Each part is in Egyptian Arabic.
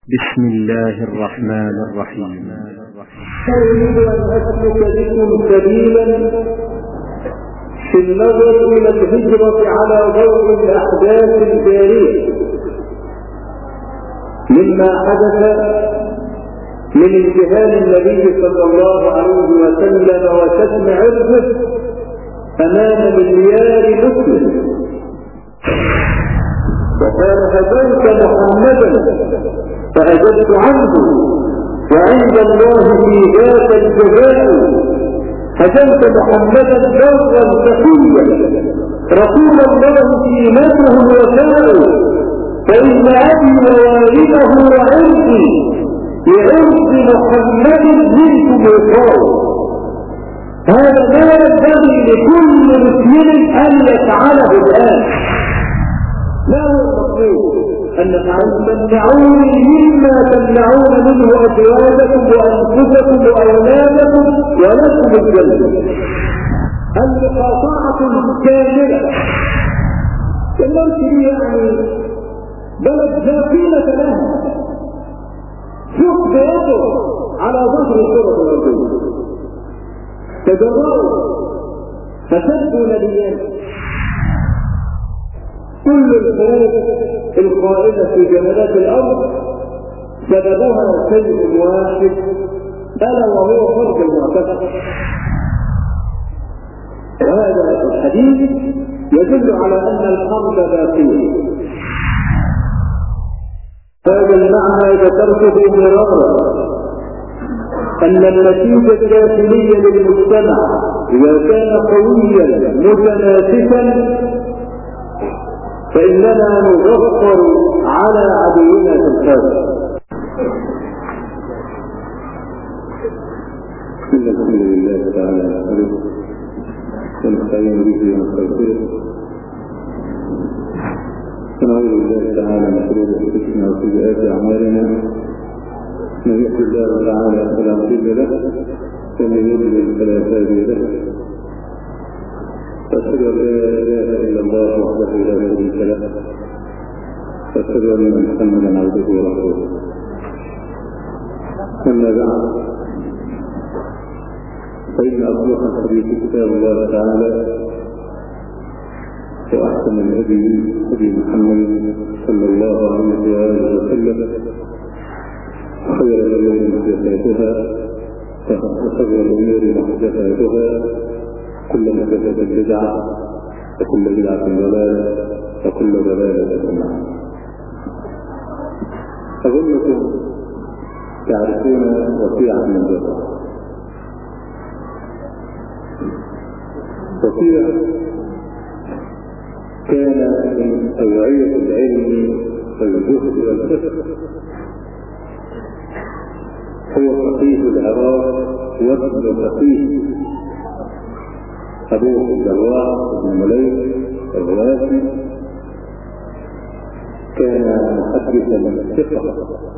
بسم الله الرحمن الرحيم أريد أن أسلك بكم سبيلا في النظر إلى الهجرة على ضوء الأحداث الجارية مما حدث من امتهان النبي صلى الله عليه وسلم وشتم عرضه أمام مليار مسلم وقال هديت محمدا فأجبت عنه وعند الله في ذات الجزاء هجمت محمدا برا تقيا رسول الله قيمته الوفاء فإن أبي ووالده وعرضي بعرض محمد منكم وقال هذا ما ينبغي لكل مسلم أن يفعله الآن لا هو المطلوب أن تمنعوني مما تمنعون منه أزواجكم وأنفسكم وأولادكم ولكم الجنة المقاطعة كاملة المرسل يعني بلد لا قيمة لها شوف بيده على ظهر الكرة الأرضية تجرأوا فسدوا نبيان كل الحروب القائمة في جبلات الأرض سببها شيء واحد ألا وهو فرض المعتقد وهذا الحديث يدل على أن الحرب باقية هذا المعنى ذكرته مرارا أن النتيجة الداخلية للمجتمع إذا كان قويا متنافسا فإننا نغفر على عدونا في الخارج إن الحمد لله تعالى نحمده ونستعين به ونستغفره ونعوذ بالله تعالى من شرور انفسنا وسيئات اعمالنا من يهد الله تعالى فلا مضل له ومن يضلل فلا هادي له أشهد أن لا إله إلا الله وحده لا شريك له وأشهد أن محمدا عبده ورسوله أما بعد فإن أصدق الحديث كتاب الله تعالى وأحسن الهدي هدي محمد صلى الله عليه وآله وسلم خير الأمور محدثاتها وخير الأمور محدثاتها كل محدثة بدعة وكل بدعة ضلالة وكل ضلالة في النار أظنكم تعرفون وسيعة من ذلك وسيع كان من أوعية العلم والجهد والفقه هو فقيه العراق وابن فقيه أبوه الجراح بن مليك الغلافي كان محدثا ثقة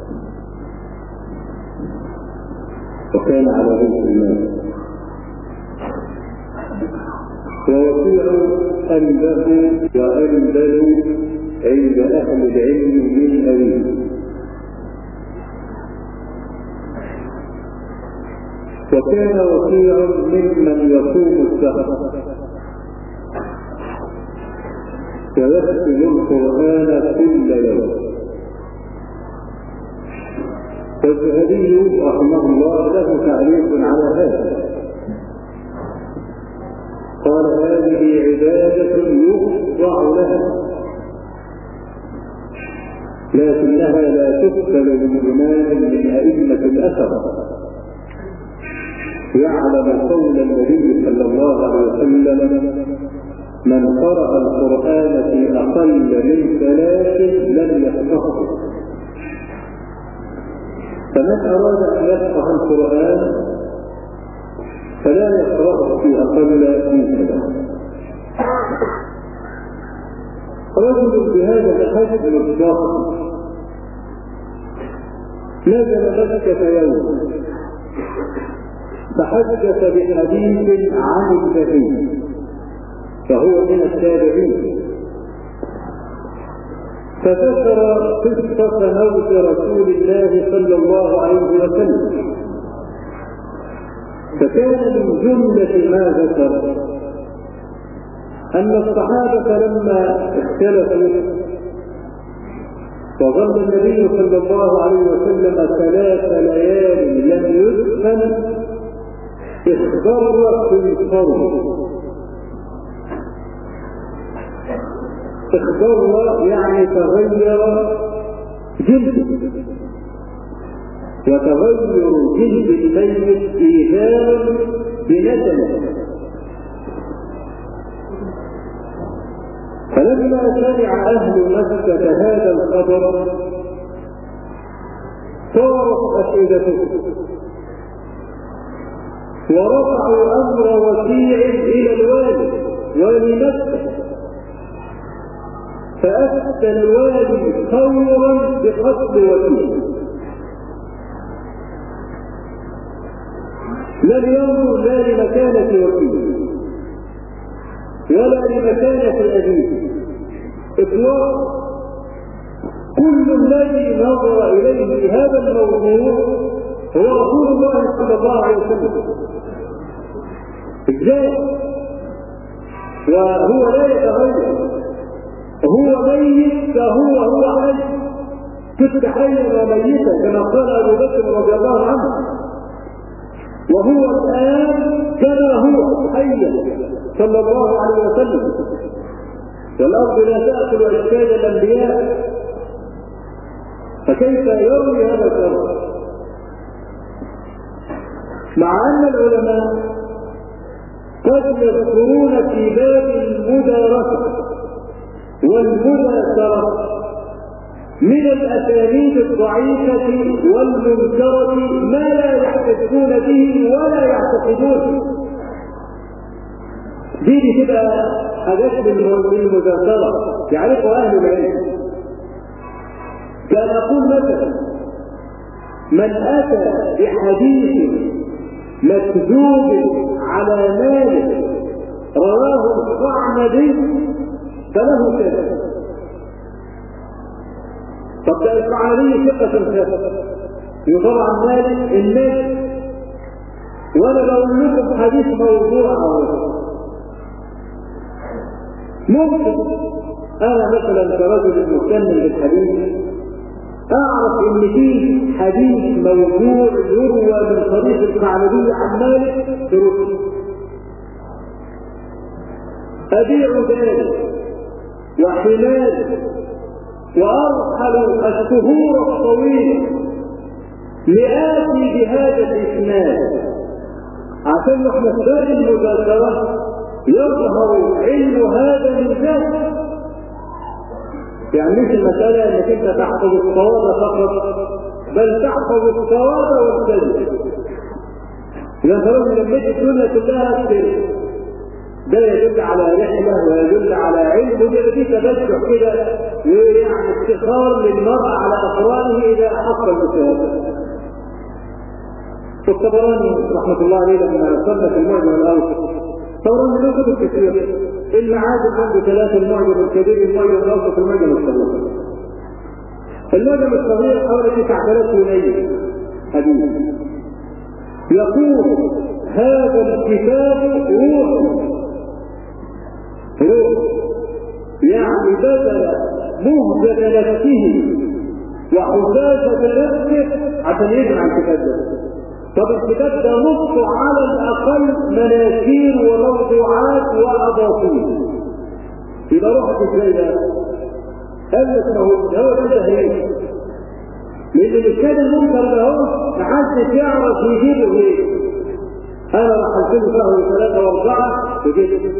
وكان على رزق الناس ووسيع أنبه وأنبه عند أهل العلم من أبيه وكان وسيع ممن يصوم السهر ويكتب القرآن كل يوم والذهبي رحمه الله له تعليق على هذا قال هذه عبادة يخضع لها لكنها لا تقبل من إمام من أئمة الأثر يعلم قول النبي صلى الله عليه وسلم من قرأ القرآن في أقل من ثلاث لم يفقهه فمن أراد أن يفقه القرآن فلا يقرأه في أقل من ثلاث رجل بهذا الحجم الضخم نزل مكة يوما فحدث بحديث عن النبي فهو من التابعين فذكر قصة موت رسول الله صلى الله عليه وسلم فكان من جملة ما ذكر أن الصحابة لما اختلفوا وظل النبي صلى الله عليه وسلم ثلاث ليال لم يدفن اخضر في الفرض اخضر يعني تغير جلد وتغير جلد الميت ايذانا بندم فلما سمع اهل مكه هذا الخبر صارت افئدتهم ورفعوا امر وسيع الى الوالي والي مكه فافتى الوالي فورا بقتل وكيل لم ينظر لا لمكانه وكيل ولا لمكانه الأبيه إطلاق كل الذي نظر إليه هذا الموضوع هو رسول الله صلى الله عليه وسلم ازاي وهو لا يتغير هو ميت فهو هو حي كنت حيا وميتا كما قال ابو بكر رضي الله عنه وهو الان كما هو حيا صلى الله عليه وسلم والارض لا تاكل اجساد الانبياء فكيف يروي هذا الكلام مع ان العلماء قد يذكرون في باب المدارسه والمداسره من الاسانيد الضعيفه والمنكره ما لا يحتجون به ولا يعتقدون دي بتبقى حاجات بالمذاكره يعرفها اهل العلم كان اقول مثلا من اتى بحديث مكذوب على مال رواه الصعمدي فله كذا طب ده الصعمدي ثقة ثابتة يطلع عن مالك الناس وانا بقول لكم حديث موضوع او ممكن انا مثلا كرجل مهتم بالحديث اعرف ان في حديث موضوع يروى من طريق القعنبي عن مالك في رسل ابيع ذلك وحمال وارحل الشهور الطويله لآتي بهذا الاسناد عشان احنا في باب المذاكره يظهر علم هذا من ذاته يعني مش المسألة انك انت تحفظ الصواب فقط بل تحفظ الصواب والكذب إذا فرضنا لما الدنيا كلها كذب ده يدل على رحلة ويدل على علم وده فيه تبجح كده ويعني افتخار للمرء على أقرانه إذا حصل المشاهدة والطبراني رحمة الله عليه لما صنف المعجم الأوسط طبعا له كتب كثير المعادن عنده ثلاثة المعجم الكبير المعجم الأوسط المعجم الصغير المعجم الصغير حوالي 9000 ونية حديث يقول هذا الكتاب روح روح يعني بدل مهجة نفسه وحفاظة نفسه عشان يجمع الكتاب ده طب الكتاب ده نص على الاقل مناكير وموضوعات واضافير يبقى روحك ازاي ده؟ قال لك ما هو ده هو ده تهريج لان الاشكال المنكر ده هو محدش يعرف يجيبه ليه انا رحلت له فهو ثلاثه واربعه وجيت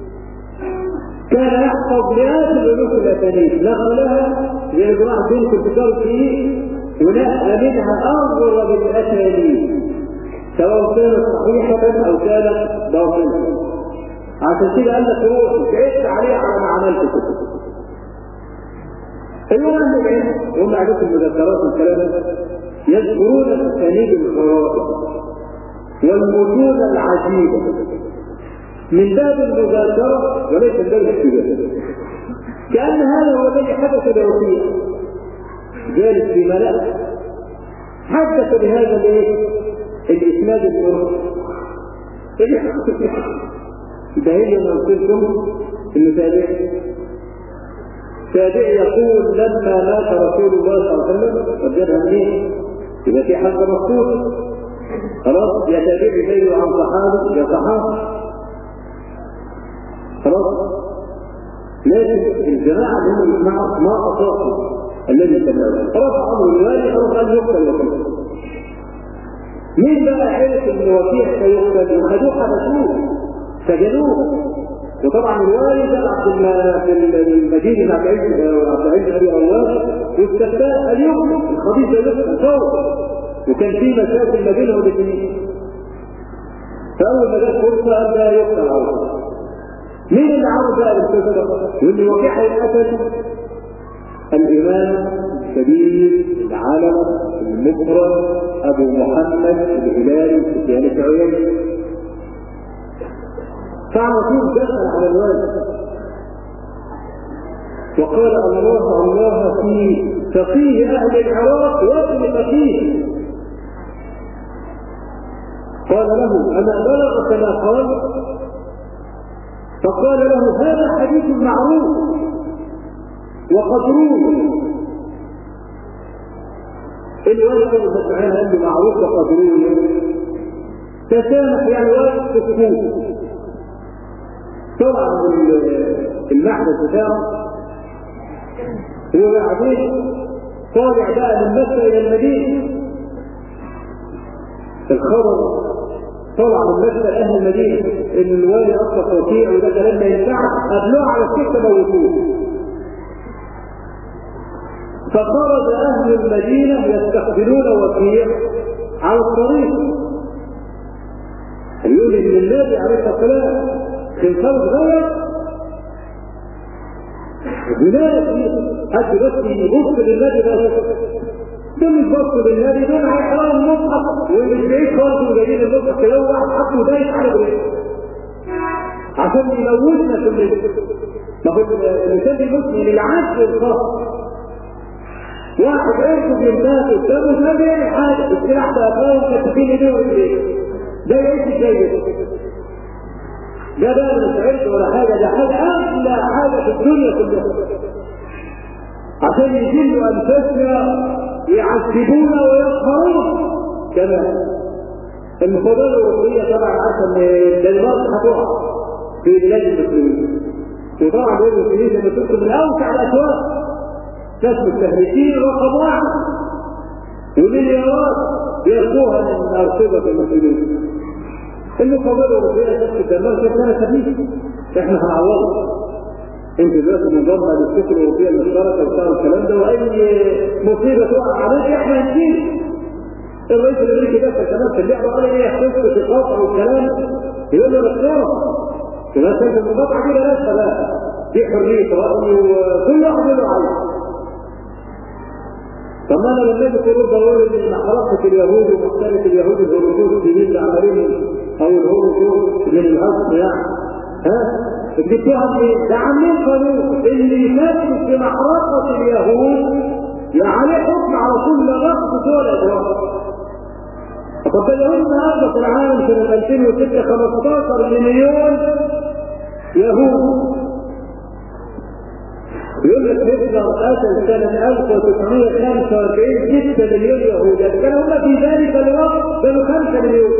كان يحفظ مئات الالوف الاسانيد نقلها لابراهيم بنت الفكار فيه ونقل منها اغرب الاسانيد سواء كانت صحيحة أو كانت باطلة. عشان كده قال لك روح تعبت عليه على ما عملت كده. أيها أهل العلم وهم قاعدين في المذكرات والكلام يذكرون أسانيد الخرائط والمتون العجيبة من باب المذاكرة وليس من باب الاكتباس. كأن هذا هو الذي حدث لوفيه جالس في ملأ حدث بهذا الايه؟ الاسناد الفرد ده هي ما قلت لكم انه تابع تابع يقول لما مات رسول الله صلى الله عليه وسلم وجدها منين؟ يبقى في حد مقصود خلاص يا تابع زيه عن صحابي يا صحابي خلاص لكن الجماعه اللي هم يسمعوا ما اطاقوا الذي تبعه رفع امر الوالي خلاص قال يقتل وكذا مين بقى عرف ان وكيع سيقتل وخدوه حبسوه سجنوه وطبعا الوالي جمع في المدينه مع عبد العزيز ابي رواه واستفتاء قال يقتل الخبيث ده يقتل فوق وكان في مشاكل ما بينهم الاثنين فاول ما جت فرصه قال لا يقتل عوض مين اللي عمل بقى القصه؟ واللي وكيع هيتقتل الإمام الكبير العالم المفرد أبو محمد الهلالي سفيان العييني فعرفوه دخل على الوالد وقال الله الله في فقيه أهل العراق وابن فقيه قال له أما بلغ كما قال فقال له هذا حديث معروف وقدروه الوالد ابو سفيان قال له معروف وقدروه تسامح يعني واقف في سكون طلع من المحدث بتاعه هو بعدين طالع بقى من مكه الى المدينه الخبر طلع من مكه اهل المدينه ان الوالي اطلق وكيع وده كلام ما ينفعش قبلوه على السكه موتوه فخرج أهل المدينة يستقبلون وكيع على الطريق يقول إن النبي عليه الصلاة والسلام خنصر غير هناك حد بس يبص للنبي بس دول مش بصوا للنبي دول هيحرقوا المصحف ومش بعيد خالص وجايين المصحف كده واحد حطه دايس على بريد عشان يموتنا في الليل ما هو الانسان المسلم العدل الخاص واحد عرفه بيمتاز قدامه ما بيعمل حاجه السلاح ده اخوه كاتبين ايديه وايديه ده يعيش الجيد ده بقى مش عرف ولا حاجه ده حاجه اغلى حاجه في الدنيا كلها عشان يجلوا انفسنا يعذبونا ويقهرون كمان المفاضله الاوروبيه طبعا عارفه ان الدنمارك هتقع في بلاد المسلمين وطبعا بلاد المسلمين لما تدخل من اوسع الاسواق ناس مستهلكين رقم واحد ومليارات بياخدوها من أرصدة المسلمين المقابلة الأوروبية تسكت الدمار كانت سنة خفيفة احنا هنعوضها انت دلوقتي منظمة للفكر الأوروبية المشتركة وبتاع الكلام ده وأي مصيبة تقع عليك احنا هنشيل الرئيس الامريكي ده كمان في اللعبه قال ايه قصه القطع والكلام يقول له الاختيار يبقى انت المقاطعه كده لا بقى دي حريه راي وكل واحد له عايز طب ما انا لما اجي تقول ضروري ان حركه اليهود ومختلف اليهود الهروجوز الدين لعملهم او الهروجوز من الاصل يعني ها بتتهم ايه؟ ده عاملين قانون اللي ينفذ في محرقه اليهود يعني عليه حكم على كل رقص دول الادوار طب ده اليهود النهارده في العالم سنه 2006 15 مليون يهود يقول لك هتلر قتل سنة 1945 6 مليون يهودي كان هم في ذلك الوقت كانوا 5 مليون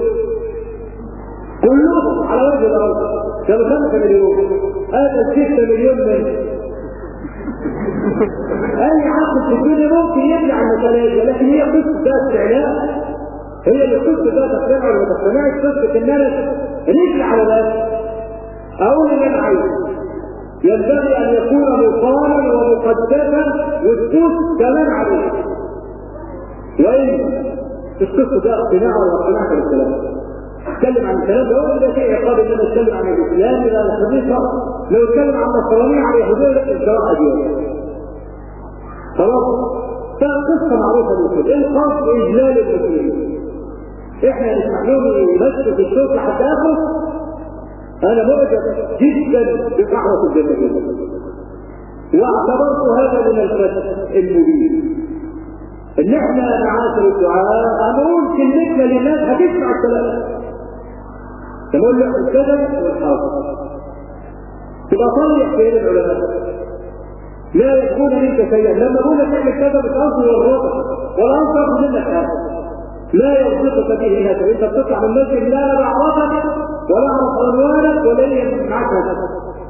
كلهم على وجه الأرض كانوا 5 مليون قتل 6 مليون منهم أي عقل في الدنيا ممكن يبني على المثالية لكن هي قصة ذات استعلاء هي اللي قصة ذات تقتنع ولا تقتنعش قصة إن أنا رجل على ذات أقول اللي أنا عايزه ينبغي ان يكون مقاما ومقدسا والسوس كمان عليه وان القصه ده اقتناع ولا اقتناع في الكلام اتكلم عن الكلام ده ولا في عقاب ان انا اتكلم عن الاسلام الى الحديث لو اتكلم عن النصرانيه عن اليهوديه لا الجراحه دي خلاص فقصه معروفه للكل الخاص باجلال المسلمين احنا نسمح لهم يمشوا في الشوط لحد اخره انا معجب جدا بدعوة الجنة واعتبرت هذا من الفتح المبين ان احنا معاشر الدعاء هنقول كلمتنا للناس هتسمع الكلام تقول له الكذب والحاضر تبقى صريح بين العلماء لا يكون منك شيئا لما اقول لك اعمل كذا بتقصد والرضا ولا انصر منك هذا لا يرزقك به ناس انت بتطلع من المسجد لا انا بعرفك ولا اعرف عنوانك ولا لي معك هذا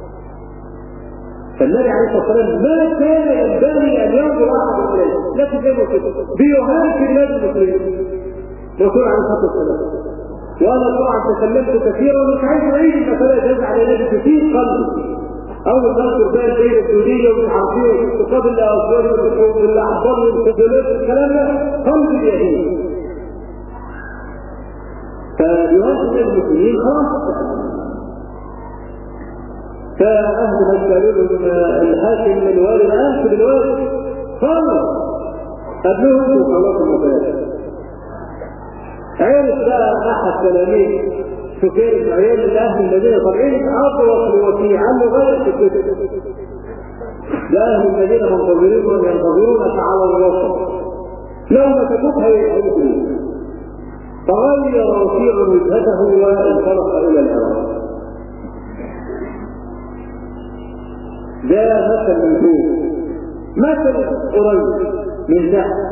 فالنبي عليه الصلاه والسلام ما كان ينبغي ان ينظر احد اليه لكن زي ما قلت بيهانك الناس المسلمين الرسول عليه الصلاه والسلام وانا طبعا تكلمت كثيرا ومش عايز اعيد المساله جاز على نبي كثير قلبي اول ما اذكر بقى الدين السعوديه ومش عارف ايه واقتصاد الاوصال والاحبار والانتقالات الكلام ده قلبي بيهين فيهاجم المسلمين خلاص فأهل مسألهم الحاكم من الوالد أهل بالوالد خلاص قبلهم خلاص المبادئ عرف بقى احد تلاميذ سفير بن عيينة لاهل المدينه طالعين اطول الوكيل عنه غير في الكتب لاهل المدينه منتظرين ينتظرونك على الوسط لو ما تكون هيقولوا فغير وكيع وجهته وانطلق الى العراق ده مثل من فوق مثل قريب من تحت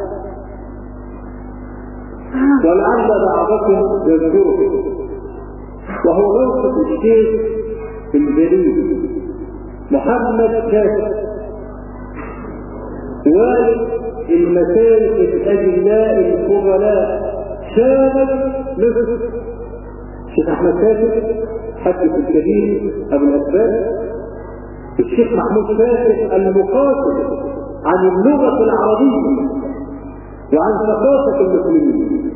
ولعل بعضكم يذكره وهو موقف الشيخ الجليل محمد كاسر والد المسالك الاجلاء الفضلاء شامل مصر الشيخ احمد كاسر حدث الكبير ابو الاسباب الشيخ محمود كاسر المقاتل عن اللغه العربيه وعن ثقافه المسلمين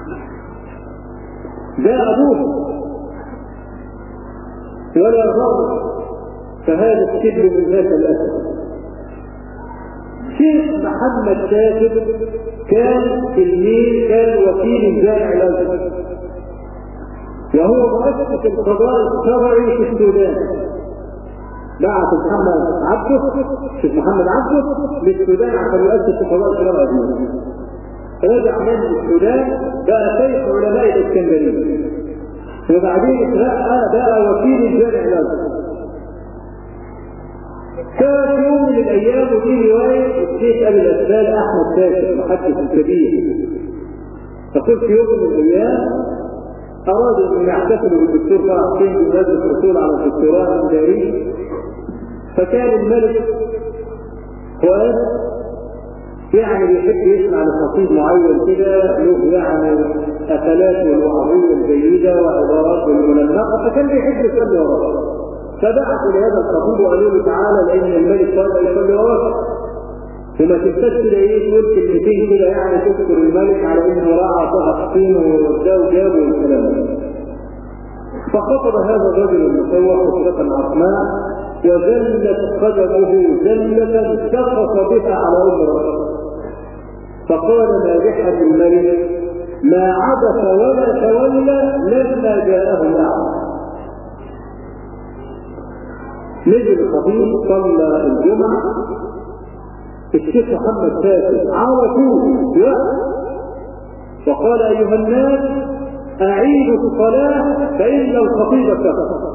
ده ابوه ولا ضر فهذا الشبل من ذاك الاسد شيخ محمد شاكر كان تلميذ كان وكيل الجامع الازهر وهو مؤسس القضاء الشرعي في السودان بعث محمد عبده شيخ محمد عبده للسودان عشان يؤسس القضاء الشرعي رجع من السودان بقى شيخ علماء الاسكندريه وبعدين اترقى بقى وكيل الجامع الازهر كان يوم من الايام وفي روايه الشيخ ابي الاسبال احمد فاشل المحدث الكبير فقلت في يوم من الايام ارادوا ان يحتفلوا بالدكتور فرح حسين بمناسبه الحصول على الدكتوراه الاداري فكان الملك فؤاد يعني بيحب يسمع لخطيب معين كده له يعني اكلاته الوعظيه الجيده وعباراته المنمقه فكان بيحب يصلي وراه فبعثوا لهذا الخطيب وقالوا له تعالى لان الملك صلى يصلي وراك وما تنساش كده ايه تقول كلمتين كده يعني تذكر الملك على انه راعى طه حسين وده وجابه والكلام ده فخطب هذا الرجل المسوح خطبة عصماء وزلت قدمه زلة سقط بها على امره فقال مادحا الملك ما عبث ولا تولى لما جاءه الاعمى نزل الخطيب صلى الجمعة الشيخ محمد فاتح عرفوه وقال أيها الناس أعيدوا الصلاة فإن الخطيب كفر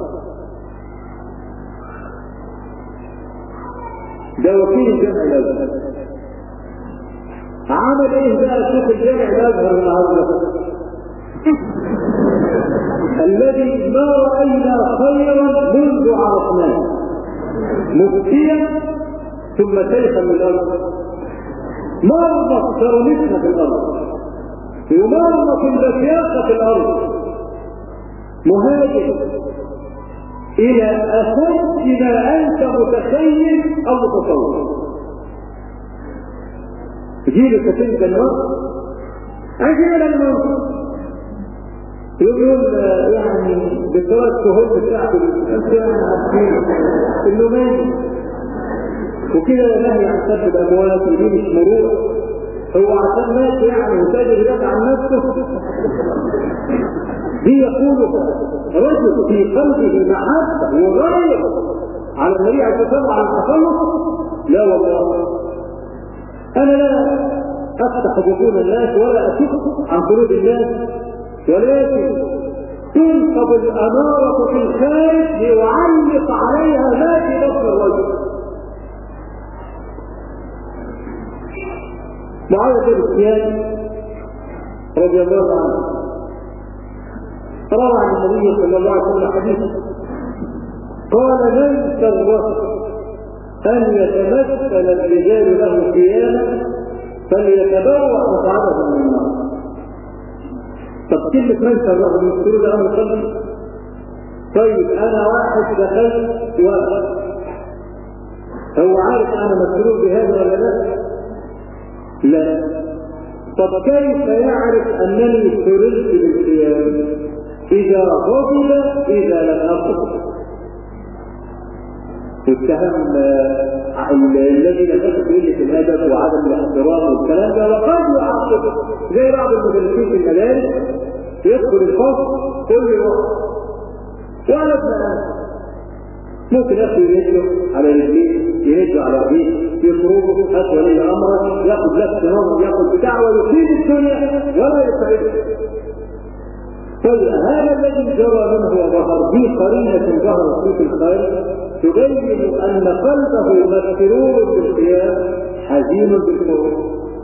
ده وكيل الجامع الأزهر عمل ايه بقى شيخ الجامع الأزهر النهارده الذي ما رأينا خيرا منذ عرفناه مفتيا ثم شيخا من الارض مرمط كرامتنا في الارض ومرمط البشاقه في الارض مهاجر الى اشد ما انت متخيل او متصور جيل تلك النار عجيب الموت يقول يعني بتوع الشهود بتاعته انت يعني عارفين انه ماشي وكده نهي عن سب الاموات ودي مش مروءه هو عشان مات يعني وتاجر يدافع عن نفسه دي يقول رجل في قلبه محبه وغير على النبي عليه الصلاه والسلام على التخلص لا والله انا لا افتح بطون الناس ولا اشك عن قلوب الناس ولكن تنقب الاماره في الخارج ليعلق عليها ما في بطن الرجل معاويه بن سفيان رضي الله عنه روى عن النبي صلى الله عليه وسلم حديثا قال من سره أن يتمثل الرجال له قياما فليتبوأ مقعده من النار. طب كلمة من سره من سرور ده أمر قلبي؟ طيب أنا واحد دخلت واحد هو عارف أنا مسرور بهذا ولا لا؟ لا طب كيف يعرف أنني سررت بالقيام؟ إذا غضب إذا لم أغضب واتهم الذي نفسه قله الادب وعدم الاحترام والكلام ده وقد يعاقب زي بعض المدرسين في المدارس يدخل الفصل كل يوم ولا ابن ممكن ياخذ رجله على رجليه يهده على رجليه يضربه هات ولي امرك ياخذ لك نظر ياخذ بتاع ويصيب الدنيا ولا يسعده طيب هذا الذي جرى منه وظهر به قرينه ظهرت في الخير تبين ان قلبه مسرور بالقيام حزين بالخروج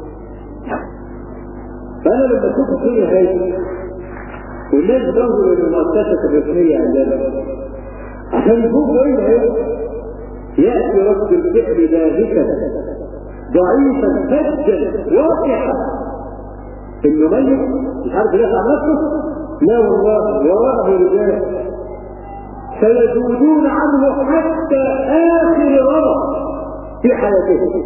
فانا لما اشوف فيها هذه والناس تنظر الى المؤسسه الرسميه عندنا عشان يشوفوا ايه هي ياتي رد الفعل ذلك ضعيفا فجا واقعا انه ميت مش عارف يدافع عن نفسه لا والله وراءه رجال سيزودون عنه حتى اخر غرض في حياته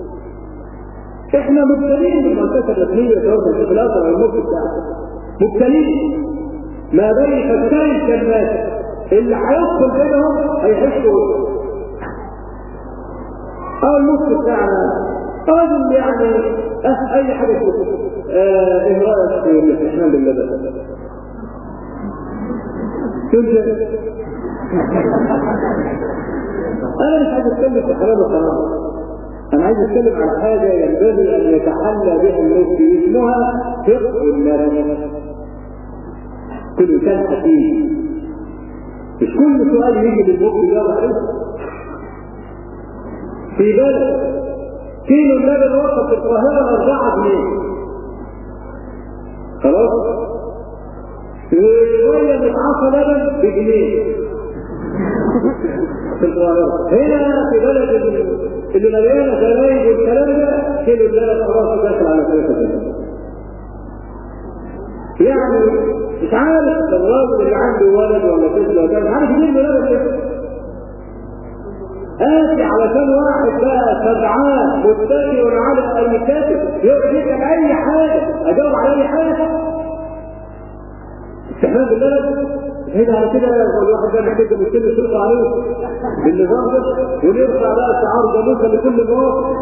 احنا مبتلين بالمؤسسه الرسميه سواء في الخلافه او الملك بتاعها مبتلين ما بين فتاين كالناس اللي هيدخل بينهم هيحسوا اه الملك بتاعنا راجل يعني اه اي حاجه اه ايه رايك في الاستحمام باللبن؟ تنزل انا مش عايز اتكلم في حلال وحرام انا عايز اتكلم على حاجه ينبغي ان يتحلى بها المفتي اسمها فقه النفس كل انسان حكيم مش كل سؤال يجي للمفتي يجاوب عليه في بالك كيلو اللبن وصل في القاهره 4 جنيه خلاص وشويه متعصى لبن بجنيه في القاهرة هنا في بلد اللي مليانة زباين والكلام ده كيلو اللبن خلاص داخل على ثلاثة جنيه يعني مش عارف الراجل اللي عنده ولد ولا طفل ولا مش عارف يجيب له لبن كده آتي علشان واحد بقى سبعان متكئ على أي كاتب يقعد يسأل أي حاجة أجاوب على أي حاجة استحمام بالبلد هنا على كده الواحد ده محتاج مسلم يشرف عليه بالنظام ده ونرفع بقى شعار جاموسه لكل مواطن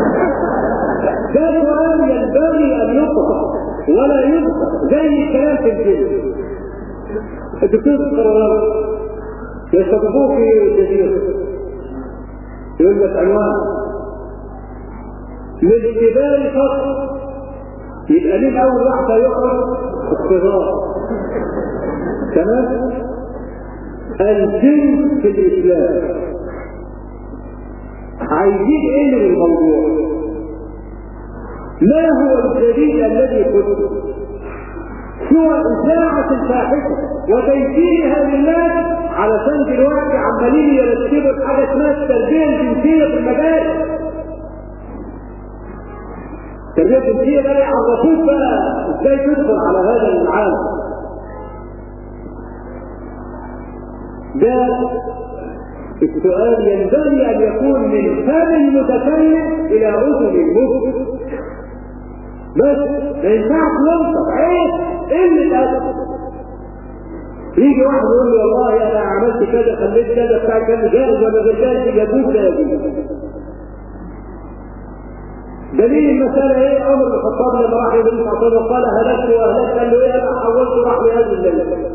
ده سؤال ينبغي ان يطرح ولا يذكر زي الكلام في الجن الدكتور القرارات يستضيفوه في الجزيره يقول لك عنوان للجبال فقط يبقى مين اول واحده يقرا الصغار تمام الجن في الاسلام عايزين ايه من الموضوع ما هو الجديد الذي كتب هو إذاعة الفاحشة وتيسيرها للناس علشان دلوقتي عمالين يرتبوا حاجة اسمها التربية الجنسية في المدارس. التربية الجنسية ده يعرفوك بقى ازاي تدخل على هذا العالم. ده السؤال ينبغي ان يكون من فم المتكلم الى اذن المفتي بس ما ينفعش ننطق عيب قله ادب يجي واحد يقول لي والله انا عملت كذا خليت كذا بتاع كذا جائز ولا غير جائز يجوز لا يجوز دليل المسألة ايه؟ عمر بن الخطاب لما راح النبي صلى الله عليه وسلم قال هلكت واهلكت قال له ايه؟ انا حولت راح لهذه الليلة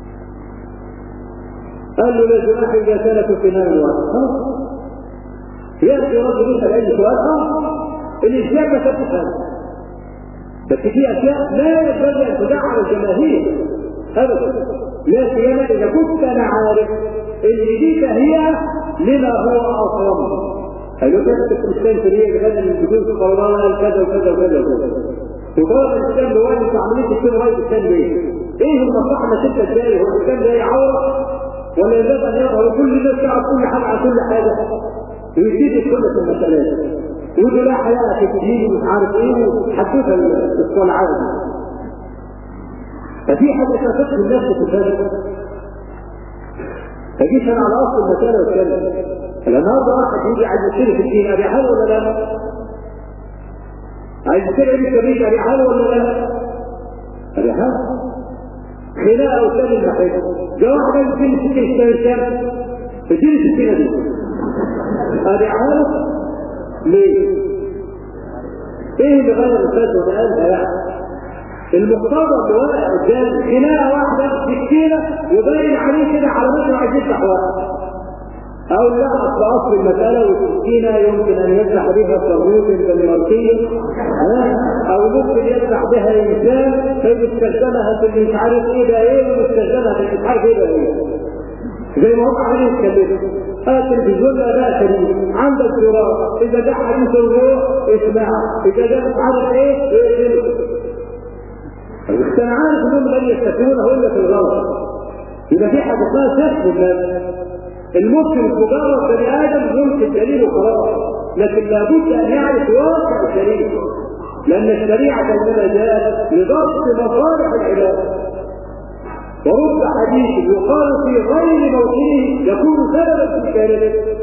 قال له لا جناح اذا كانت في نار واحد خلاص يأتي رجل يسأل أي سؤال اه الإسلام ما كانش هذا بس في أشياء لا ينبغي أن تدع على الجماهير أبدا لا سيما إذا كنت أنا عارف إن دي هي لما هو أصلا قالوا كانت الكريستيان في هي كذا من بدون قولان كذا وكذا وكذا وكذا وقال الإسلام بواجه في عملية السر غير الإسلام ليه؟ إيه المصلحة ما ستة ازاي؟ هو الإسلام ده عورة ولا يجب أن يظهر كل الناس تعرف كل حاجة عن كل حاجة ويزيد السنة في المسألات ويقول لا حياة في الدين ومش عارف ايه وحدوها الصلعات ففي حاجة تفتح الناس تتفاجئ فجيت انا على اصل المسألة واتكلم النهارده واحد يجي عايز يشتري في الدين ابي حل ولا لا؟ عايز يشتري ابي كبير ابي حل ولا لا؟ ابي حل خناقه وثاني المحل جاء واحد قال فين ستين اشتري كام؟ اديني ستين دي ابي حل ليه؟ ايه اللي غير الفتوى ده قالها يعني؟ المقتضى اللي واقع قدام خناقه واحده سكينه وباين عليه كده على مثل عايز يفتح واحد او لا اصل اصل المساله والسكينه يمكن ان يفتح بها الطاغوت الدنماركي او ممكن يفتح بها انسان فيستخدمها في اللي مش عارف ايه ده ايه ويستخدمها في اللي مش عارف ايه ده ايه زي ما هم عاملين يتكلموا التلفزيون لا بأس به عندك زرار اذا جاء حديث الروح اسمعه اذا جاء مش عارف ايه اقفله بس انا عارف انهم لن يستفيدونه الا في الغلط يبقى في حاجه اسمها سحب الناس المسلم مجرد بني ادم يمكن دليله خلاص لكن لابد ان يعرف واقع الشريعه لان الشريعه انما جاءت لضبط مصالح العباد ورد حديث يقال في غير موطنه يكون سببا في كارثه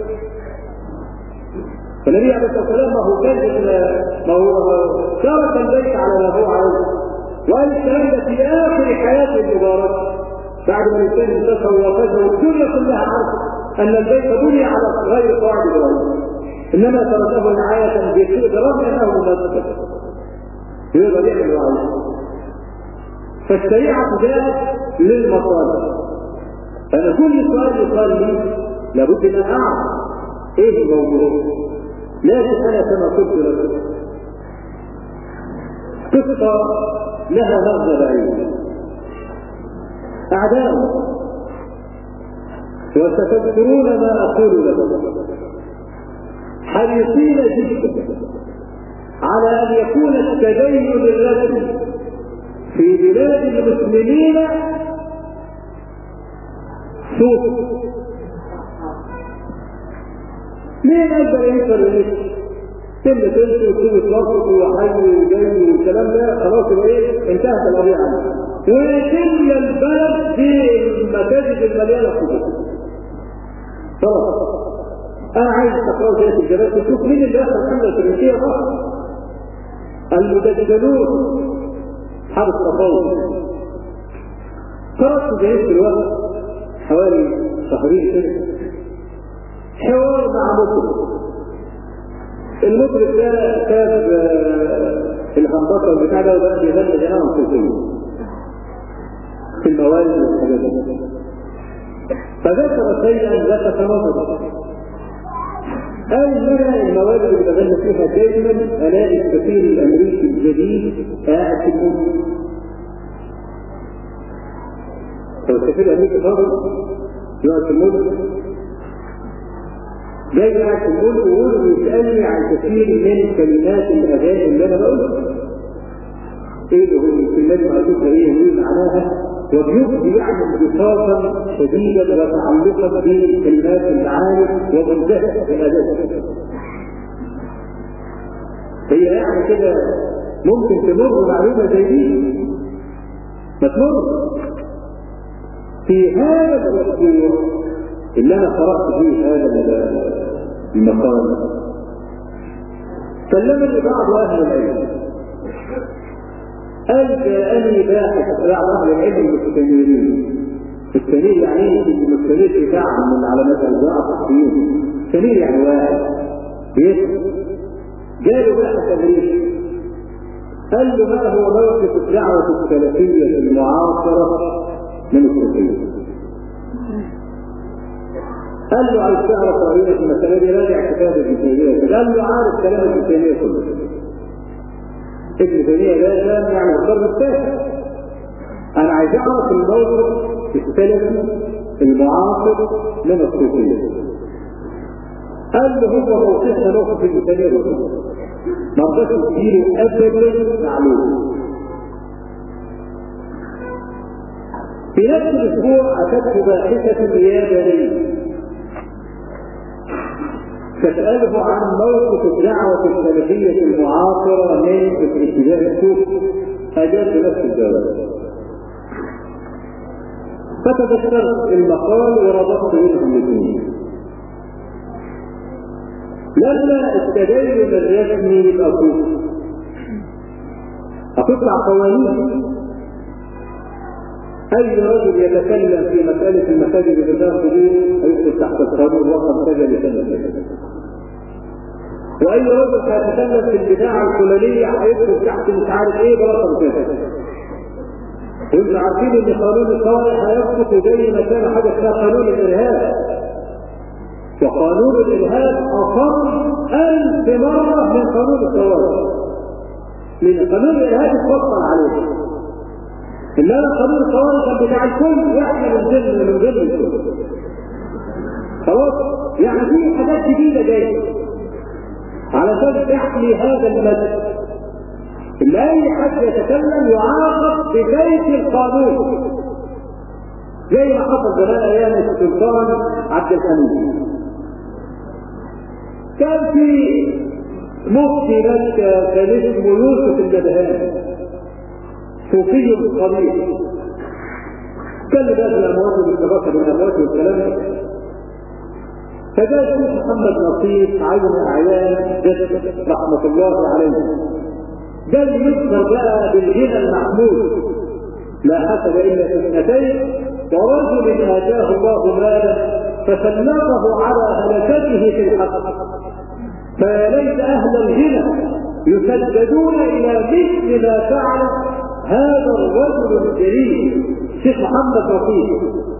فالنبي عليه الصلاه والسلام ما هو كان ما هو ترك البيت على ما هو عليه وقال الكلام ده في اخر حياته المباركه بعد ما الانسان انتصر وفاز والدنيا كلها عارفه ان البيت بني على غير قواعد ابراهيم انما تركه نعايه بسوء برغم انه مسجد يقدر يعمل عليه فالشريعه جاءت للمصالح فانا كل سؤال يقال لي لابد ان اعرف ايه الموضوع لكن انا كما قلت لكم قصه لها مغزى بعيد أعداء وستذكرون ما أقول لكم حريصين جدا على أن يكون التدين الرسمي في بلاد المسلمين سوء ليه نقدر يوصل للمسلم كلمة تمشي وتسيب تنصت وحي وجاي والكلام ده خلاص يبقى ايه انتهت القضية عنه وكل البلد في المساجد المليانة كتب خلاص انا عايز تقرأ زي الجبال تشوف مين اللي يحصل حملة التركية بقى المدجلون حرس الرفاوي قرأت زي في الوقت حوالي شهرين كده حوار مع مطرب المطرب ده ساب الهندسه بتاع ده وبقى بيغني غناء صوفيه في الموالد والحاجات دي فذكر شيئا ذات تناقض قال ان انا المواد اللي بغني فيها دايما الاقي السفير الامريكي الجديد قاعد في الموت فالسفير الامريكي فاضل يقعد في الموت جاي قاعد في الموت ويقول ويسالني عن كثير من كلمات الاغاني اللي انا بقولها ايه اللي هو الكلمات معروفه ايه وايه معناها وبيبدي يعمل انبساطا شديدا وتعلقا بكلمات المعاني ومنتهى الاداء هي يعني كده ممكن تمر معلومه زي دي ما تمر في هذا الاسبوع اللي انا قرات فيه هذا المقال كلمني بعض اهل العلم قال جاءني باحث بعض اهل العلم المستنيرين السنير يعني المستنير بتاع من علامات الضعف الصحيين السنير يعني واحد بيسمع جاله باحث امريكي قال له ما هو موقف الدعوة السلفية المعاصرة من الصوفية قال له عايز تعرف رأينا في المسألة دي راجع كتاب ابن تيمية قال له عارف كلام ابن تيمية كله ابن تيمية ده كان يعني القرن التاسع أنا عايز أعرف الموقف السلفي المعاصر من الصوفية قال له هو موقفنا موقف ابن تيمية ما رضاش تديله أبدا معلومة في نفس الاسبوع اتته باحثه يابانيه تساله عن موقف الدعوه السلفيه المعاصره من الاتجاه الصوفي اجاب بنفس الجواب فتذكرت المقال وربطت بينهم الاثنين لما التدين الرسمي يبقى صوفي هتطلع قوانين اي رجل يتكلم في مساله المساجد بالله حدود هيدخل تحت القانون رقم كذا لسنه واي رجل هيتكلم في البداعه الفلانيه هيدخل تحت مش عارف ايه برقم كذا وانتم عارفين ان قانون الطوارئ هيسقط زي ما كان حاجه اسمها قانون الارهاب وقانون الارهاب اخف الف مره من قانون الطوارئ لان قانون الارهاب اتفصل عليه انما قانون الطوارئ كان بتاع الكل يحمل من ضمن من ضمن الكل خلاص يعني في حاجات جديده جايه علشان تحمي هذا المدى اللي اي حد يتكلم يعاقب ببيت القانون زي ما حصل زمان ايام السلطان عبد الحميد كان في مفتي مكه كان اسمه يوسف النبهاني صوفي قبيح كان بقى الاموات والتباكر بالاموات والكلام ده فجاء الشيخ محمد نصير عين اعيان جد رحمه الله عليه ده اللي يذكر بقى بالغنى المحمود لا حسب الا في اثنتين ورجل اتاه الله مالا فسلطه على هلكته في الحق فيا ليت اهل الغنى يسددون الى مثل ما فعل هذا الرجل الجليل شيخ محمد رفيق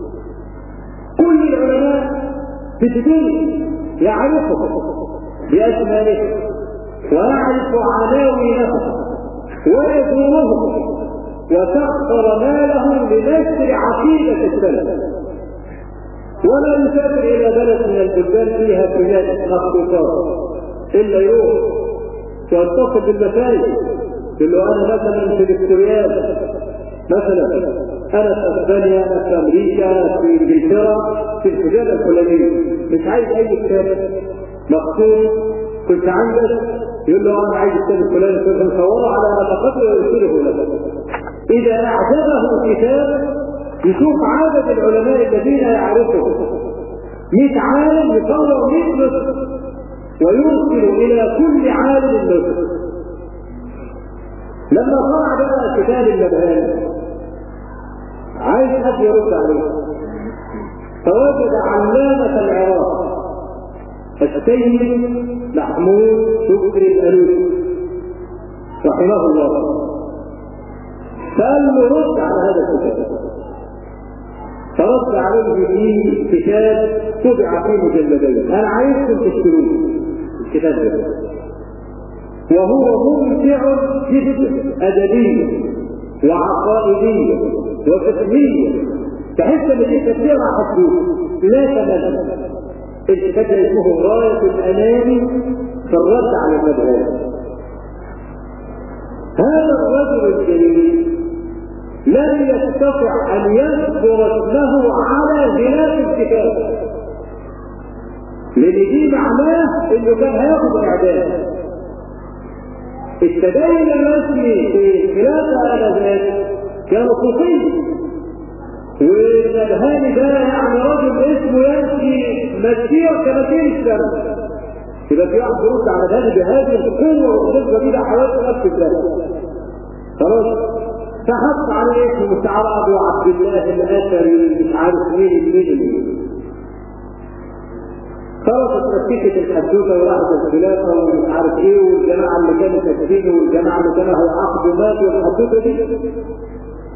كل العلماء في الدين يعرفه بأشماله ويعرف عناوينه ويزوره وسخر ماله لنشر عقيدة السلف ولا يسافر إلى بلد من البلدان فيها كلاب مخطوطات إلا يروح ويتصل بالمساجد يقول له انا مثلا في فيكتوريال مثلا انا في اسبانيا انا في امريكا انا في انجلترا في الحجاز الفلانيه مش عايز اي كتاب مخصوص كنت عندك يقول له انا عايز الكتاب الفلاني كنت مصوره على نفقته ويرسله لك اذا اعجبه كتاب يشوف عدد العلماء الذين يعرفهم 100 عالم يصور 100 نسخ ويرسل الى كل عالم نسخ لما طلع بقى كتاب النبهاني عايز حد يرد عليه فوجد علامة العراق السيد محمود شكري الألوسي رحمه الله فقال له رد على هذا الكتاب فرد عليه في كتاب طبع في مجلدين انا عايزكم تشتروه الكتاب ده وهو ممتع جدا ادبيا وعقائديا وفقهيا تحس ان دي كثيرة حدود لا تمل الكتاب اسمه غاية الأنام في الرد على المذهب هذا الرجل الجليل لم يستطع أن يذكر اسمه على غلاف الكتاب لأن دي معناه إنه كان هياخد إعدام التدين الرسمي في خلافة آنذاك كان صوفي والنبهاني ده يعني رجل اسمه يمشي مسير كمسير السنة يبقى في واحد يرد على ذلك بهذه القوة والخبرة دي حوالي نفس السنة خلاص فحط على اسم مستعار ابو عبد الله الاثري مش عارف مين مين خلاص اترككت الحدوته وراحت الخلافه ومش عارف ايه والجماعه اللي كانوا كاتبين والجماعه اللي كانوا هيعاقبوا ماتوا الحدوته دي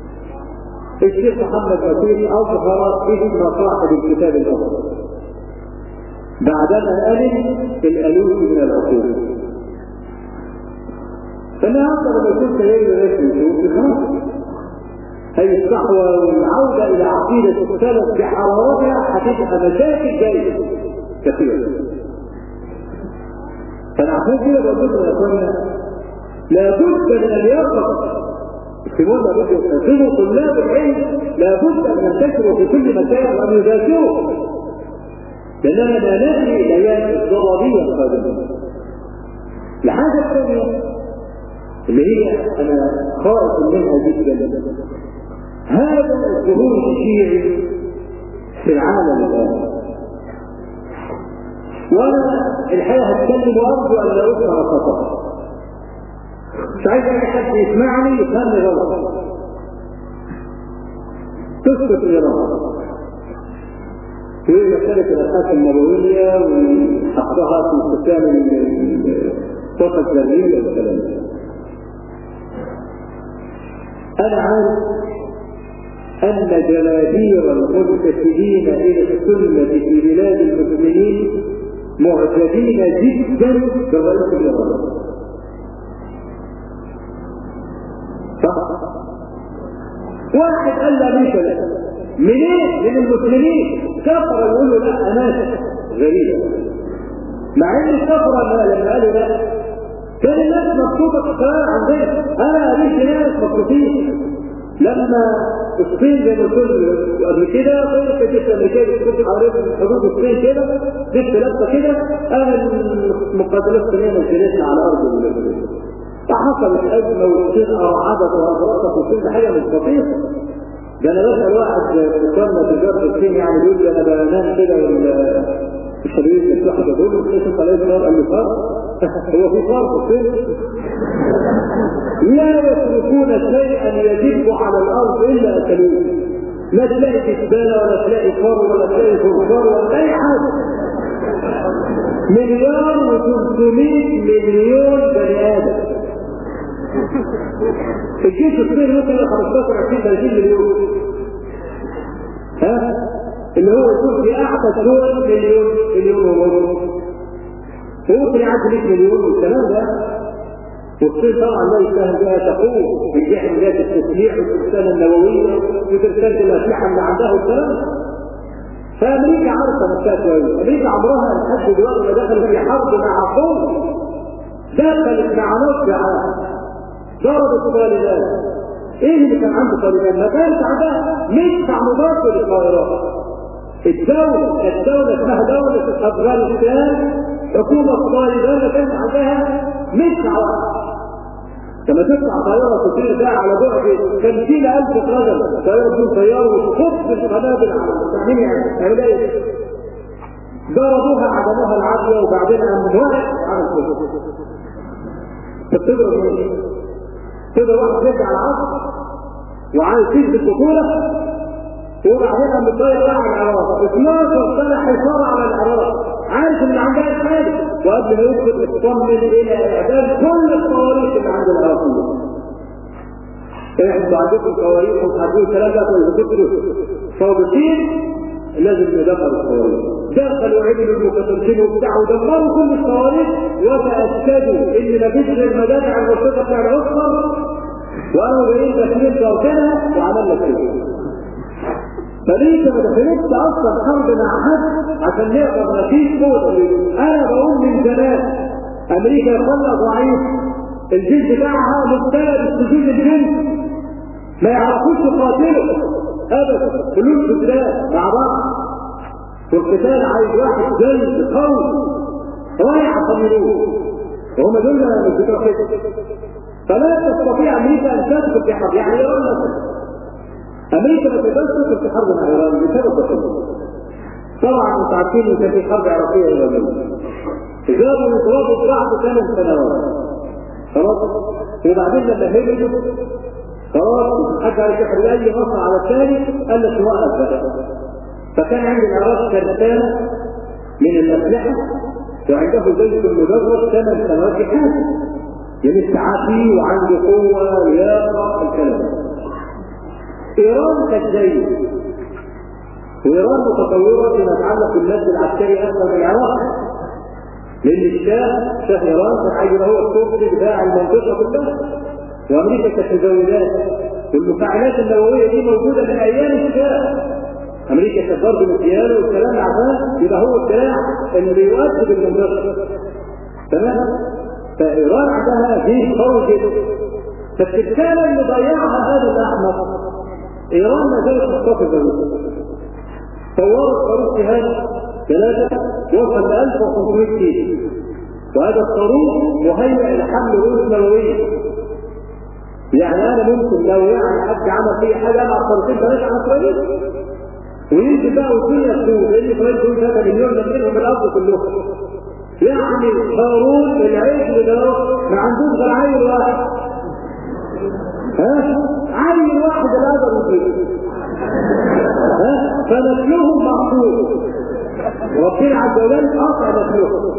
الشيخ محمد وكيل اظهر اسم صاحب الكتاب الاول بعدما ألف الألوف من العقول فالنهارده لما يكون تغير رسمي خلاص هي الصحوة والعودة إلى عقيدة السلف بحرارتها هتبقى مشاكل جاية كثيرة. فأنا عشان كده بقول لكم يا إخوانا لابد من أن يقف يكتبون لابد يكتبوا طلاب العلم لابد أن ينتشروا في كل مكان وأن يذاكروا لأننا لا ندري الأيام الضرورية القادمة. الحاجة الثانية اللي هي أنا خائف منها جدا هذا الظهور الشيعي في العالم الآن وأنا الحقيقة هتكلم وأرجو أن لا أفهم خطأ مش عايز أي حد يسمعني يفهمني غلط تثبت الإرادة في مسألة الأساس النبوية وحقها في استخدام الطاقة الذرية والكلام ده أنا عارف أن جماهير المنتسبين إلى السنة في بلاد المسلمين معجبين جدا برئيس الإرادة. صح؟ واحد قال لا ليس لا منين؟ من المسلمين كفر يقولوا لا أنا غريبة مع ان الكفرة لما قالوا لا كان الناس مبسوطة في القرار عندنا انا قابلت ناس مبسوطين لما الصين زي ما قلت قبل كده طيب كانت الامريكيه كنت حوالين حدود الصين كده لسه لابسه كده انا المقاتلات الصينيه نزلتنا على ارض البلاد فحصلت ازمه والصين ارعبت واغرقت والصين ده حاجه مش بسيطه ده انا بسال واحد اخواننا تجاره الصين يعني بيقول لي انا بنام كده الشريط الواحد بقول له ليش انت لازم قال لي فرق هو في فرق فين لا يتركون شيئا يجب على الارض الا اكلوه لا تلاقي كسبانه ولا تلاقي فر ولا تلاقي فرفار ولا اي حاجه مليار و300 مليون بني ادم الجيش الصيني ممكن 15 20 30 مليون ها اللي هو يكون في اعلى دول مليون مليون ونص وممكن يعدي 100 مليون والكلام ده والصين طبعا لا يساهم بها تقوم في جهه التسليح والترسانه النوويه وترسانه الاسلحه اللي عندها والكلام فامريكا عارفه نفسها كويس امريكا عمرها لحد دلوقتي ما دخلت في حرب مع قوم دخلت مع نص عام ضربت طالبان ايه اللي كان عنده طالبان؟ ما كانش عندها مدفع مباشر للطائرات الدولة الدولة اسمها دولة أفغانستان حكومة طالبان ما كانش عندها مدفع واحد لما تطلع طيارة تطير بقى على بعد 50000 رجل طيارة بدون طيارة وتخط القنابل على المستعمرين يعني تعمل ايه؟ ضربوها عدموها العافية وبعدين قام واحد على الكل فبتضرب ايه؟ تضرب واحد يرجع على العصر وعايز تثبت بطولة وبعدين قام الطير بقى على العراق 12 سنة حصار على العراق عارف ان عندها حاجة وقبل ما يدخل اطمن الى اعدام كل الصواريخ اللي عند العراقيين انتوا عندكم صواريخ وتحدوا ثلاثة ويذكروا صوبتين لازم ندخل الصواريخ دخلوا عملوا المقدمين وبتاع ودمروا كل الصواريخ وتأكدوا ان مفيش غير مدافع الوسيطة بتاع العسكر وقالوا جايين داخلين دارتنا وعملنا كده فليه ما دخلتش اصلا حرب مع حد عشان نقدر مفيش قوه انا بقول من زمان امريكا يطلع ضعيف الجيش بتاعها مبتلى بالسجون الجنس ما يعرفوش يقاتلوا ابدا كلهم سجناء مع بعض والقتال عايز واحد جلد قوي رايح يطمنوه وهم دول مش بتوع كده فلا تستطيع امريكا ان تدخل في حرب يعني يقول لك امريكا ما تقدرش تدخل في حرب مع ايران بسبب بسيط طبعا انتوا عارفين ان كان في حرب عراقيه ايرانيه جابوا يضربوا بعض ثمان سنوات خلاص وبعدين لما هربوا خلاص حتى يحرق اي مصنع على الثاني قال لك نوقف بقى فكان عند العراق كرتان من الاسلحه وعنده زيت المدرب ثمان سنوات يحارب يعني التعافي وعنده قوه لياقه الكلام ايران كانت زيه وإيران متطورة فيما يتعلق بالمد العسكري أكثر من العراق لأن الشاه شاه إيران كان عايز هو الكفر بتاع المنطقة كلها وأمريكا كانت مزودات والمفاعلات النووية دي موجودة من أيام الشاه أمريكا كانت برضه مدياله والكلام عشان يبقى هو السلاح اللي يؤدي المنطقة تمام فإيران عندها جيش قوي جدا فالترسالة اللي ضيعها هذا الأحمر إيران ما زالت محتفظة به طورت صاروخ هذا ثلاثة وصل ل 1500 كيلو وهذا الصاروخ مهيئ لحمل رؤوس نووية يعني أنا ممكن لو يعني حد عمل فيه حاجة أنا عصرتين ثلاثة عن إسرائيل وينزل بقى والدنيا تسوق لأن إسرائيل دول 3 مليون منهم من الأرض كلهم يعني قارون العجل ده ما عندوش غير عيل واحد ها عيل واحد اللي قدر يجيبه ها فنسلهم محفوظ ربنا عز وجل قطع نسلهم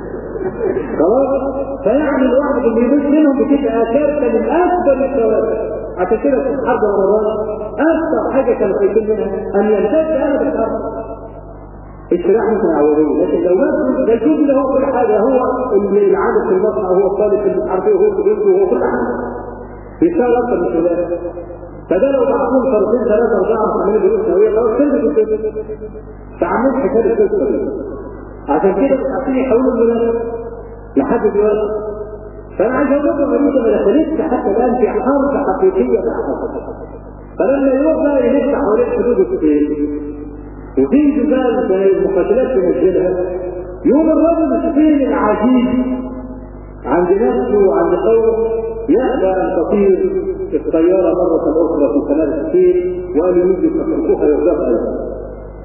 خلاص فيعني الواحد اللي يموت منهم بتبقى كارثه من اكبر الكوارث عشان كده في الحرب رمضان اكثر حاجه كانوا خايفين منها ان يمتد انا بالحرب السلاح ممكن عوضيه لكن لو ما ده يشوف اللي هو كل حاجه هو اللي العامل في المصنع هو الطالب في الحربيه وهو في وهو كل حاجه بيشتغل اكثر من كده فده لو بعثوهم فرقين ثلاثه اربعه عاملين دروس نوويه خلاص خلصت الدنيا فعملت حكايه القصه دي عشان كده مش عارفين يحولوا المنافق لحد دلوقتي فانا عايز اقول لكم امريكا ما دخلتش حتى الان في حرب حقيقيه مع حصل فلما يروح بقى يلف حوالين حدود السبيل وفي جبال زي المقاتلات تنزلها يوم الرجل السبيل العجيب عند نفسه وعند قومه يأبى أن تطير الطيارة مرة أخرى في قناة السبيل وأن يمكن تفرقها يرزقها أيضا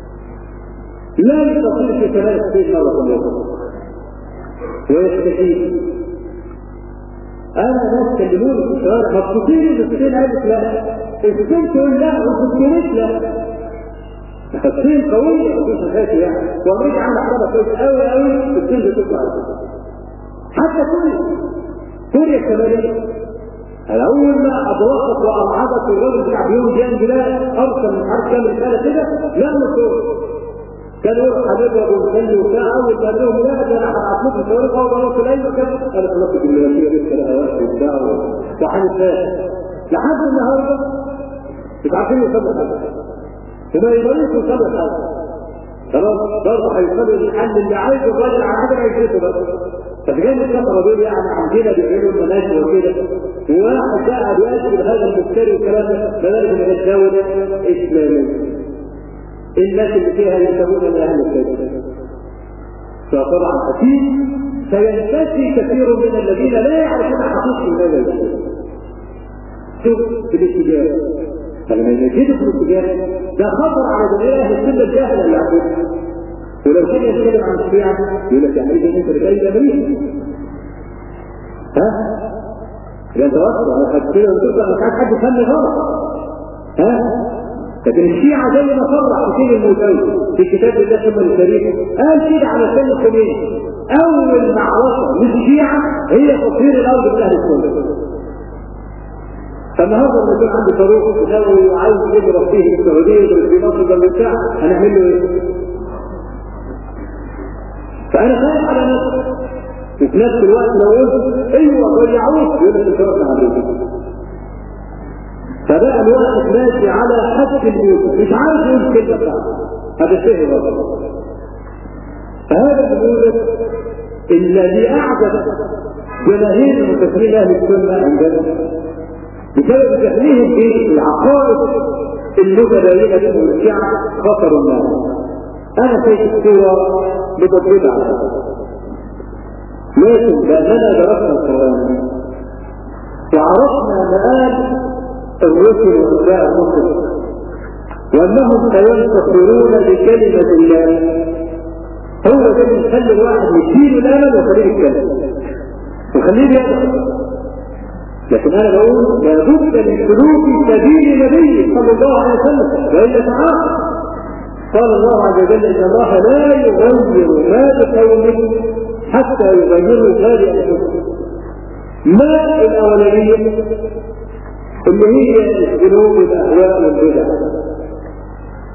لا يستطيع في قناة السبيل مرة أخرى ويستحيل انا ناس كلموني في الشوارع مبسوطين السبيل قالت لا السبيل تقول لا والسبيل لا الصين قوية مفيش مشاكل يعني وامريكا عاملة حركة كويس قوي قوي الصين بتطلع حتى سوريا سوريا الشمالية الأول ما أضرقت وأرعدت الرجل بتاع بيوم جان بلاد أرسل من عارف كام رسالة كده لم سوريا كان يروح حبيبي ابو مسلي وبتاع اول ما قال لهم لا ده انا هبعت لكم صواريخ اول ما اوصل ايوه كده انا خلصت الجمهوريه لسه لها وقت وبتاع وهنتفاهم لحد النهارده مش عارفين يوصلوا حاجه وما يقدروش يوصلوا حاجه خلاص برضه هيوصلوا للحل اللي عايزه الراجل على حاجه عايزته بس فكان الكفره دول يعني عندنا بيعملوا المناهج وكده وواحد بقى بيأكل هذا المفتري والكلام ده بلاش من الدوله اسلاميه الناس اللي فيها ينتمون الى اهل البيت فطبعا اكيد سينتفي كثير من الذين لا يعرفون حقيقه هذا الشيء شوف في الاتجاه فلما يجدوا في الاتجاه ده خطر على جميع اهل السنه الجاهله اللي عندهم ولو كان يتكلم عن الشيعة يقول لك يعني انت رجال جميل ها؟ ده انت اصلا انا خدت كده وتبقى مش عايز حد يفهم غلط ها؟ لكن الشيعة زي ما صرح حسين الموسوي في كتاب الله ثم الشريف قال كده على سن الخميني أول معركة للشيعة هي تطهير الأرض من أهل السنة فالنهارده لما يكون عنده صاروخ نووي وعايز يضرب فيه السعودية يضرب في مصر ولا بتاع هنعمل له ايه؟ فأنا خايف على نفسي وفي نفس الوقت لو قلت ايوه ضيعوك يقول لك انت عليك فبقى الواحد ماشي على حد الموت مش عارف يقول الكلمه بتاعته هذا شيء غلط فهذا النموذج الذي اعجب جماهير المتكلمين اهل السنه عندنا بسبب جهلهم في العقائد المتباينه منهم الشعب خطر الناس انا شايف الصوره متطبقه على لكن لاننا درسنا القران وعرفنا مآل الرسل واتباع الرسل وانهم سينتصرون بكلمه الله هو ده اللي يخلي الواحد يشيل الامل ويخليه يتكلم ويخليه يدعو لكن انا بقول لابد من سلوك سبيل النبي صلى الله عليه وسلم والا تعالى قال الله عز وجل ان الله لا يغير ما بقوم حتى يغيروا ما بانفسهم ما الاولانيه اللي هي الذنوب والاهواء والبدع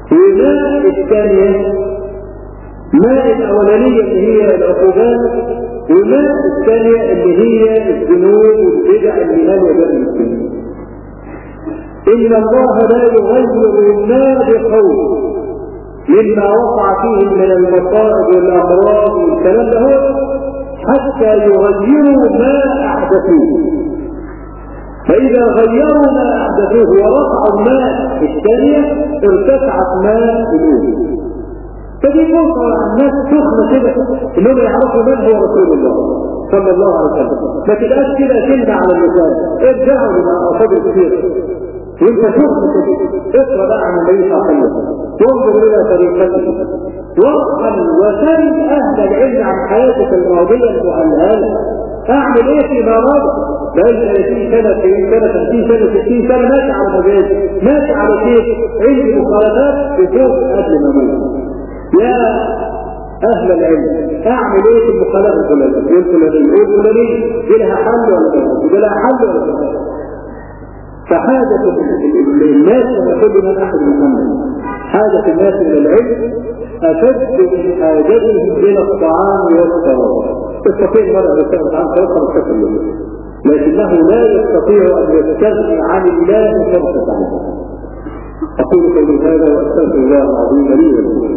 وماء الثانية ماء الأولانية اللي هي العقوبات وماء الثانية اللي هي الذنوب والبدع اللي لا يبقى المسلمين إن الله لا يغير ما بقول مما وقع فيه من المصائب والأمراض والكلام ده حتى يغيروا ما أحدثوه فإذا غيروا ما أحدثوه ورفعوا الماء الثانية ارتفعت ماء الأولى فدي فرصة الناس سخنة كده انهم يعرفوا من هو رسول الله صلى الله عليه وسلم ما تبقاش كده كلمة على اللسان ارجعوا لما أصابوا كثير وانت سخن كده اقرا بقى عن النبي صلى الله عليه وسلم وانظر الى طريقته واسال وسل اهل العلم عن حياتك الماضيه المؤهله اعمل ايه في مرض بقى 30 سنه 40 سنه 50 سنه 60 سنه ماشي على مزاج ماشي على كيف عندي مخالفات وفوق قبل ما اموت يا اهل العلم اعمل ايه في المخالفه الفلانيه والفلانيه والفلانيه دي لها حل ولا لا؟ دي لها حل ولا لا؟ فحاجة الناس كما كل من أحد محمد حاجة الناس إلى العلم أشد من حاجتهم إلى الطعام والشراب تستطيع المرء أن يستغني عن فيصل الشكل اليوم لكنه لا يستطيع أن يستغني عن الله طرفة عين أقول قولي هذا وأستغفر الله العظيم لي ولكم